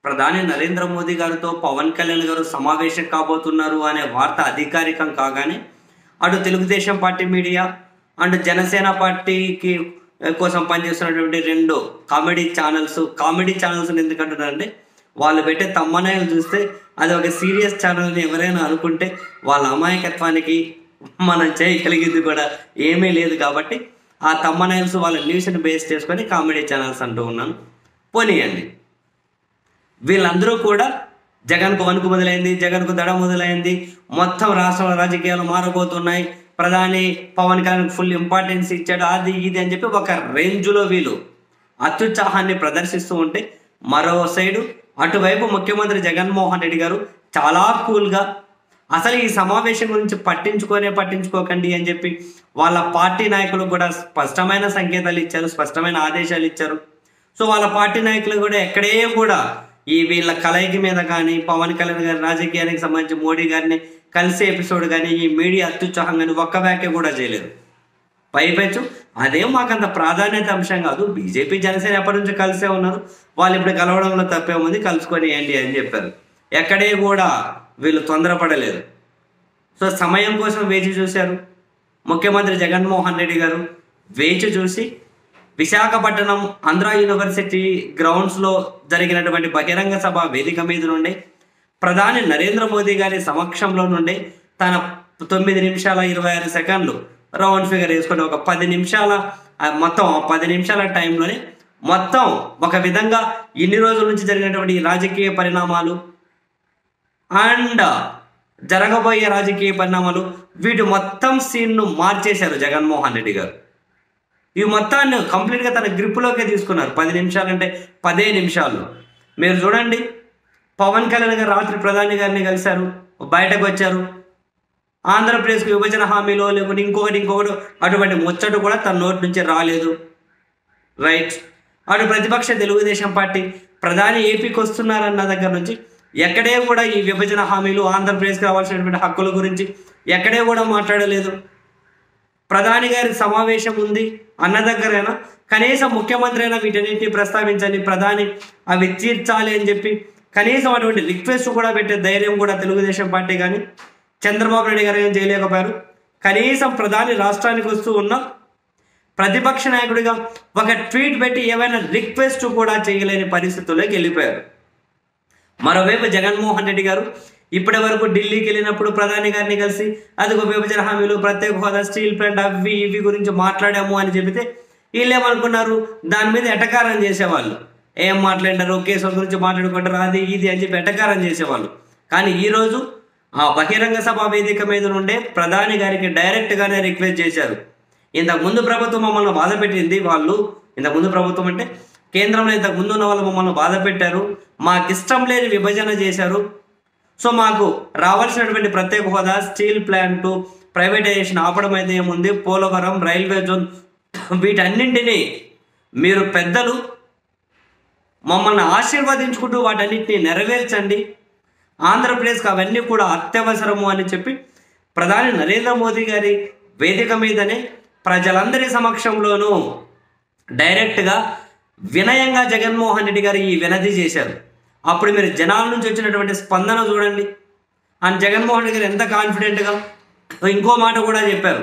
ప్రధాని నరేంద్ర మోదీ గారితో పవన్ కళ్యాణ్ గారు సమావేశం కాబోతున్నారు అనే వార్త అధికారికం కాగానే అటు Telugu Desam party media and Janasena పార్టీకి కోసం పనిచేస్తున్నటువంటి రెండు కామెడీ ఛానల్స్ కామెడీ ఛానల్స్ ఎందుకంటున్నారంటే వాళ్ళు పెట్టే తమ్మనాయలు చూస్తే అది ఒక సీరియస్ ఛానల్ని ఎవరైనా అనుకుంటే వాళ్ళ అమాయకత్వానికి మనం చేయగలిగింది కూడా ఏమీ లేదు కాబట్టి ఆ తమ్మనాయల్స్ వాళ్ళ న్యూస్ని బేస్ చేసుకొని కామెడీ ఛానల్స్ అంటూ ఉన్నాను పోనీయండి వీళ్ళందరూ కూడా జగన్కు వణుకు మొదలైంది జగన్కు దడ మొదలైంది మొత్తం రాష్ట్ర రాజకీయాలు మారబోతున్నాయి ప్రధాని పవన్ కళ్యాణ్ ఫుల్ ఇంపార్టెన్స్ ఇచ్చాడు అది ఇది అని చెప్పి ఒక రేంజ్లో వీళ్ళు అత్యుత్సాహాన్ని ప్రదర్శిస్తూ ఉంటే మరో సైడు అటువైపు ముఖ్యమంత్రి జగన్మోహన్ రెడ్డి గారు చాలా కూల్గా అసలు ఈ సమావేశం గురించి పట్టించుకోనే పట్టించుకోకండి అని చెప్పి వాళ్ళ పార్టీ నాయకులు కూడా స్పష్టమైన సంకేతాలు ఇచ్చారు స్పష్టమైన ఆదేశాలు ఇచ్చారు సో వాళ్ళ పార్టీ నాయకులు కూడా ఎక్కడే కూడా ఈ వీళ్ళ కలయిక మీద కానీ పవన్ కళ్యాణ్ గారి రాజకీయానికి సంబంధించి మోడీ గారిని కలిసే ఎపిసోడ్ కానీ ఈ మీడియా అత్యుత్సాహం కానీ ఒక్క వ్యాఖ్య కూడా చేయలేదు పైపెచ్చు అదేం మాకంత ప్రాధాన్యత అంశం కాదు బీజేపీ జనసేన ఎప్పటి నుంచి కలిసే ఉన్నారు వాళ్ళు ఇప్పుడు కలవడంలో తప్పేముంది కలుసుకొని ఏంటి అని చెప్పారు ఎక్కడే కూడా వీళ్ళు తొందరపడలేదు సో సమయం కోసం వేచి చూశారు ముఖ్యమంత్రి జగన్మోహన్ రెడ్డి గారు వేచి చూసి విశాఖపట్నం ఆంధ్ర యూనివర్సిటీ గ్రౌండ్స్లో జరిగినటువంటి బహిరంగ సభ వేదిక మీద నుండి ప్రధాని నరేంద్ర మోదీ గారి సమక్షంలో నుండి తన తొమ్మిది నిమిషాల ఇరవై ఆరు సెకండ్లు రౌండ్ ఫిగర్ వేసుకొని ఒక పది నిమిషాల ఆ మొత్తం ఆ పది నిమిషాల టైంలోనే మొత్తం ఒక విధంగా ఇన్ని రోజుల నుంచి జరిగినటువంటి ఈ రాజకీయ పరిణామాలు అండ్ జరగబోయే రాజకీయ పరిణామాలు వీటి మొత్తం సీన్ను మార్చేశారు జగన్మోహన్ రెడ్డి గారు ఈ మొత్తాన్ని కంప్లీట్గా తన గ్రిప్లోకే తీసుకున్నారు పది నిమిషాలంటే పదే నిమిషాలు మీరు చూడండి పవన్ కళ్యాణ్ గారు రాత్రి ప్రధాని గారిని కలిశారు బయటకు వచ్చారు ఆంధ్రప్రదేశ్కి విభజన హామీలో లేకుంటే ఇంకొకటి ఇంకొకటి అటువంటి ముచ్చట కూడా తన నోటి నుంచి రాలేదు రైట్ అటు ప్రతిపక్ష తెలుగుదేశం పార్టీ ప్రధాని ఏపీకి వస్తున్నారన్న దగ్గర నుంచి ఎక్కడే కూడా ఈ విభజన హామీలు ఆంధ్రప్రదేశ్కి రావాల్సినటువంటి హక్కుల గురించి ఎక్కడే కూడా మాట్లాడలేదు ప్రధాని గారి సమావేశం ఉంది అన్న దగ్గరైనా కనీసం ముఖ్యమంత్రి అయినా వీటన్నిటిని ప్రస్తావించండి ప్రధాని అవి తీర్చాలి అని చెప్పి కనీసం అటువంటి రిక్వెస్ట్ కూడా పెట్టే ధైర్యం కూడా తెలుగుదేశం పార్టీ కానీ చంద్రబాబు నాయుడు గారు ఏం చేయలేకపోయారు కనీసం ప్రధాని రాష్ట్రానికి వస్తూ ఉన్న ప్రతిపక్ష నాయకుడిగా ఒక ట్వీట్ పెట్టి ఏమైనా రిక్వెస్ట్ కూడా చేయలేని పరిస్థితుల్లోకి వెళ్ళిపోయారు మరోవైపు జగన్మోహన్ రెడ్డి గారు ఇప్పటి వరకు ఢిల్లీకి వెళ్ళినప్పుడు ప్రధాని గారిని కలిసి అదిగో విభజన హామీలు ప్రత్యేక హోదా స్టీల్ ప్లాంట్ అవి ఇవి గురించి మాట్లాడాము అని చెబితే వీళ్ళు ఏమనుకున్నారు దాని మీద ఎటకారం చేసేవాళ్ళు ఏం మాట్లాడారు కేసుల గురించి మాట్లాడుకుంటారు అది ఇది అని చెప్పి ఎటకారం చేసేవాళ్ళు కానీ ఈరోజు ఆ బహిరంగ సభ వేదిక మీద నుండే ప్రధాని గారికి డైరెక్ట్గానే రిక్వెస్ట్ చేశారు ఇంతకు ముందు ప్రభుత్వం మమ్మల్ని బాధ పెట్టింది వాళ్ళు ఇంతకు ముందు ప్రభుత్వం అంటే కేంద్రంలో ఇంతకు ముందు ఉన్న వాళ్ళు మమ్మల్ని బాధ పెట్టారు మాకు ఇష్టం లేని విభజన చేశారు సో మాకు రావాల్సినటువంటి ప్రత్యేక హోదా స్టీల్ ప్లాంట్ ప్రైవేటైజేషన్ ఆపడం అయితే ఏముంది పోలవరం రైల్వే జోన్ వీటన్నింటినీ మీరు పెద్దలు మమ్మల్ని ఆశీర్వదించుకుంటూ వాటన్నిటిని నెరవేర్చండి ఆంధ్రప్రదేశ్కి అవన్నీ కూడా అత్యవసరము అని చెప్పి ప్రధాని నరేంద్ర మోదీ గారి వేదిక మీదనే ప్రజలందరి సమక్షంలోనూ డైరెక్ట్గా వినయంగా జగన్మోహన్ రెడ్డి గారు ఈ వినతి చేశారు అప్పుడు మీరు జనాల నుంచి వచ్చినటువంటి స్పందన చూడండి అండ్ జగన్మోహన్ రెడ్డి గారు ఎంత కాన్ఫిడెంట్గా ఇంకో మాట కూడా చెప్పారు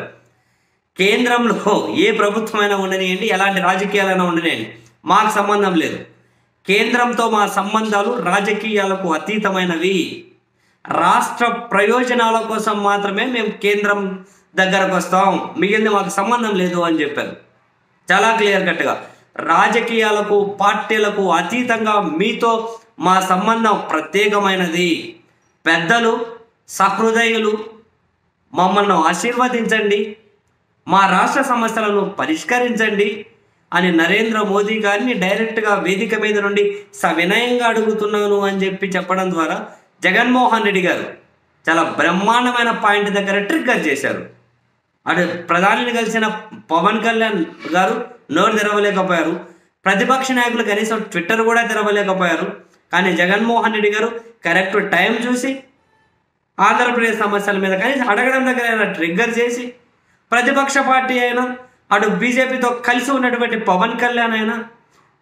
కేంద్రంలో ఏ ప్రభుత్వమైనా ఉండనియండి ఎలాంటి రాజకీయాలైనా ఉండనియండి మాకు సంబంధం లేదు కేంద్రంతో మా సంబంధాలు రాజకీయాలకు అతీతమైనవి రాష్ట్ర ప్రయోజనాల కోసం మాత్రమే మేము కేంద్రం దగ్గరకు వస్తాం మిగిలిన మాకు సంబంధం లేదు అని చెప్పారు చాలా క్లియర్ కట్గా రాజకీయాలకు పార్టీలకు అతీతంగా మీతో మా సంబంధం ప్రత్యేకమైనది పెద్దలు సహృదయులు మమ్మల్ని ఆశీర్వదించండి మా రాష్ట్ర సమస్యలను పరిష్కరించండి అని నరేంద్ర మోదీ గారిని డైరెక్ట్గా వేదిక మీద నుండి సవినయంగా అడుగుతున్నాను అని చెప్పి చెప్పడం ద్వారా జగన్మోహన్ రెడ్డి గారు చాలా బ్రహ్మాండమైన పాయింట్ దగ్గర ట్రిగ్గర్ చేశారు అటు ప్రధానిని కలిసిన పవన్ కళ్యాణ్ గారు నోరు తెరవలేకపోయారు ప్రతిపక్ష నాయకులు కనీసం ట్విట్టర్ కూడా తెరవలేకపోయారు కానీ జగన్మోహన్ రెడ్డి గారు కరెక్ట్ టైం చూసి ఆంధ్రప్రదేశ్ సమస్యల మీద కనీసం అడగడం దగ్గర అయినా ట్రిగ్గర్ చేసి ప్రతిపక్ష పార్టీ అయినా అటు బీజేపీతో కలిసి ఉన్నటువంటి పవన్ కళ్యాణ్ అయినా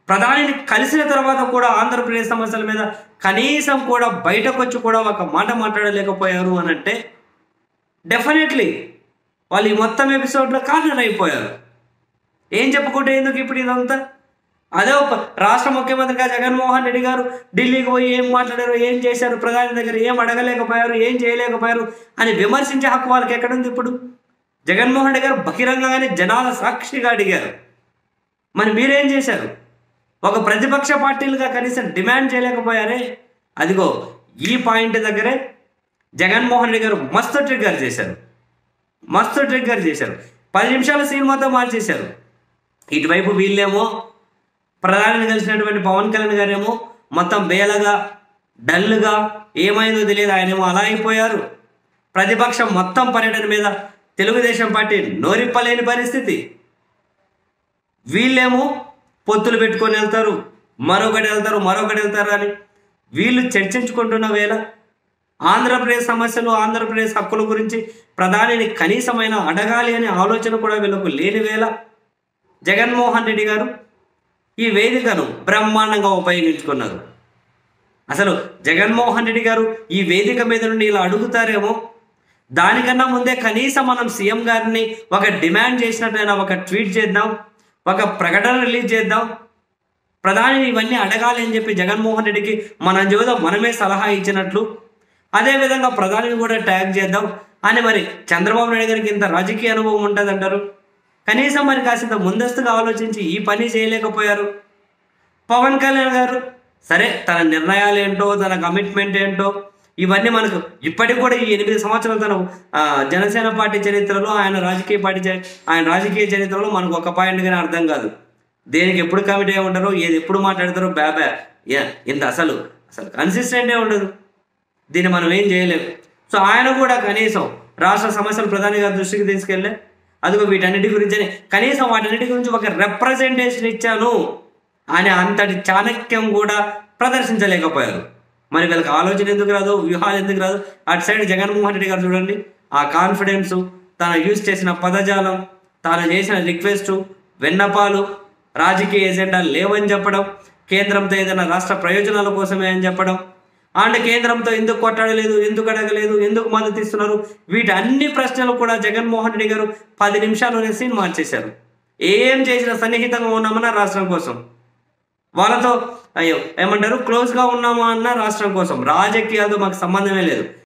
ప్రధానిని కలిసిన తర్వాత కూడా ఆంధ్రప్రదేశ్ సమస్యల మీద కనీసం కూడా బయటకు వచ్చి కూడా ఒక మాట మాట్లాడలేకపోయారు అని అంటే డెఫినెట్లీ వాళ్ళు ఈ మొత్తం ఎపిసోడ్లో కార్నర్ అయిపోయారు ఏం చెప్పుకుంటే ఎందుకు ఇప్పుడు ఇదంతా అదే ఒక రాష్ట్ర ముఖ్యమంత్రిగా జగన్మోహన్ రెడ్డి గారు ఢిల్లీకి పోయి ఏం మాట్లాడారు ఏం చేశారు ప్రధాని దగ్గర ఏం అడగలేకపోయారు ఏం చేయలేకపోయారు అని విమర్శించే హక్కు వాళ్ళకి ఎక్కడుంది ఇప్పుడు జగన్మోహన్ రెడ్డి గారు బహిరంగంగానే జనాల సాక్షిగా అడిగారు మరి మీరేం చేశారు ఒక ప్రతిపక్ష పార్టీలుగా కనీసం డిమాండ్ చేయలేకపోయారే అదిగో ఈ పాయింట్ దగ్గరే జగన్మోహన్ రెడ్డి గారు మస్తు ట్రిగ్గర్ చేశారు మస్తు ట్రిగ్గర్ చేశారు పది నిమిషాల సీన్ మొత్తం మార్చేశారు ఇటువైపు వీళ్ళేమో ప్రధానిని కలిసినటువంటి పవన్ కళ్యాణ్ గారేమో మొత్తం బేలగా డల్గా ఏమైందో తెలియదు ఆయనేమో అలా అయిపోయారు ప్రతిపక్షం మొత్తం పర్యటన మీద తెలుగుదేశం పార్టీ నోరిప్పలేని పరిస్థితి వీళ్ళేమో పొత్తులు పెట్టుకొని వెళ్తారు మరొకటి వెళ్తారు మరొకటి వెళ్తారు అని వీళ్ళు చర్చించుకుంటున్న వేళ ఆంధ్రప్రదేశ్ సమస్యలు ఆంధ్రప్రదేశ్ హక్కుల గురించి ప్రధానిని కనీసమైన అడగాలి అనే ఆలోచన కూడా వీళ్ళకు లేని వేళ జగన్మోహన్ రెడ్డి గారు ఈ వేదికను బ్రహ్మాండంగా ఉపయోగించుకున్నారు అసలు జగన్మోహన్ రెడ్డి గారు ఈ వేదిక మీద నుండి ఇలా అడుగుతారేమో దానికన్నా ముందే కనీసం మనం సీఎం గారిని ఒక డిమాండ్ చేసినట్టయినా ఒక ట్వీట్ చేద్దాం ఒక ప్రకటన రిలీజ్ చేద్దాం ప్రధాని ఇవన్నీ అడగాలి అని చెప్పి జగన్మోహన్ రెడ్డికి మనం చూద్దాం మనమే సలహా ఇచ్చినట్లు అదేవిధంగా ప్రధానిని కూడా ట్యాగ్ చేద్దాం అని మరి చంద్రబాబు నాయుడు గారికి ఇంత రాజకీయ అనుభవం ఉంటుంది అంటారు కనీసం మరి కాసింత ముందస్తుగా ఆలోచించి ఈ పని చేయలేకపోయారు పవన్ కళ్యాణ్ గారు సరే తన నిర్ణయాలు ఏంటో తన కమిట్మెంట్ ఏంటో ఇవన్నీ మనకు ఇప్పటికి కూడా ఈ ఎనిమిది సంవత్సరాలు తన ఆ, జనసేన పార్టీ చరిత్రలో ఆయన రాజకీయ పార్టీ చరి- ఆయన రాజకీయ చరిత్రలో మనకు ఒక పాయింట్ కానీ అర్థం కాదు దేనికి ఎప్పుడు కమిట్ అయి ఉంటారో ఏది ఎప్పుడు మాట్లాడతారో బ్యాబా యా ఇంత అసలు అసలు కన్సిస్టెంటే ఉండదు దీన్ని మనం ఏం చేయలేము సో ఆయన కూడా కనీసం రాష్ట్ర సమస్యలు ప్రధాని గారి దృష్టికి తీసుకెళ్ళే అదిగో వీటన్నిటి గురించి కనీసం వాటన్నిటి గురించి ఒక రిప్రజెంటేషన్ ఇచ్చాను అనే అంతటి చాణక్యం కూడా ప్రదర్శించలేకపోయారు మరి వీళ్ళకి ఆలోచన ఎందుకు రాదు వ్యూహాలు ఎందుకు రాదు అటు సైడ్ జగన్మోహన్ రెడ్డి గారు చూడండి ఆ కాన్ఫిడెన్స్ తను యూజ్ చేసిన పదజాలం తాను చేసిన రిక్వెస్ట్ విన్నపాలు రాజకీయ ఎజెండా లేవని చెప్పడం కేంద్రంతో ఏదైనా రాష్ట్ర ప్రయోజనాల కోసమే అని చెప్పడం అండ్ కేంద్రంతో ఎందుకు కొట్టాడలేదు ఎందుకు అడగలేదు ఎందుకు మద్దతు ఇస్తున్నారు వీటి అన్ని ప్రశ్నలు కూడా జగన్మోహన్ రెడ్డి గారు పది నిమిషాల్లోనే సీన్ మార్చేశారు ఏం చేసిన సన్నిహితంగా ఉన్నామన్నా రాష్ట్రం కోసం వాళ్ళతో అయ్యో ఏమంటారు క్లోజ్గా ఉన్నామా అన్న రాష్ట్రం కోసం రాజకీయాలతో మాకు సంబంధమే లేదు